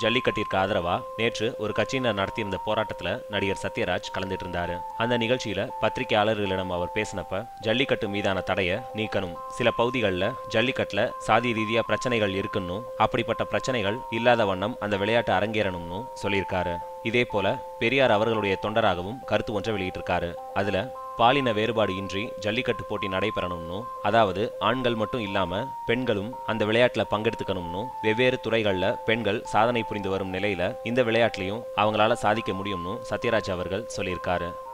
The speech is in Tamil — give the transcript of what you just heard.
ஜல்லிக்கட்டிற்கு ஆதரவா நேற்று ஒரு கட்சியினர் நடத்தியிருந்த போராட்டத்துல நடிகர் சத்யராஜ் கலந்துட்டு இருந்தாரு அந்த நிகழ்ச்சியில பத்திரிகையாளர்களிடம் அவர் பேசினப்ப ஜல்லிக்கட்டு மீதான தடைய நீக்கணும் சில பகுதிகளில் ஜல்லிக்கட்டுல சாதி ரீதியா பிரச்சனைகள் இருக்குன்னு அப்படிப்பட்ட பிரச்சனைகள் இல்லாத வண்ணம் அந்த விளையாட்டு அரங்கேறணும்னு சொல்லியிருக்காரு இதே போல பெரியார் அவர்களுடைய தொண்டராகவும் கருத்து ஒன்றை வெளியிட்டிருக்காரு அதுல பாலின வேறுபாடு இன்றி ஜல்லிக்கட்டு போட்டி நடைபெறணும்னு அதாவது ஆண்கள் மட்டும் இல்லாம பெண்களும் அந்த விளையாட்டுல பங்கெடுத்துக்கணும்னு வெவ்வேறு துறைகள்ல பெண்கள் சாதனை புரிந்து வரும் நிலையில இந்த விளையாட்டுலையும் அவங்களால சாதிக்க முடியும்னு சத்யராஜ் அவர்கள் சொல்லியிருக்காரு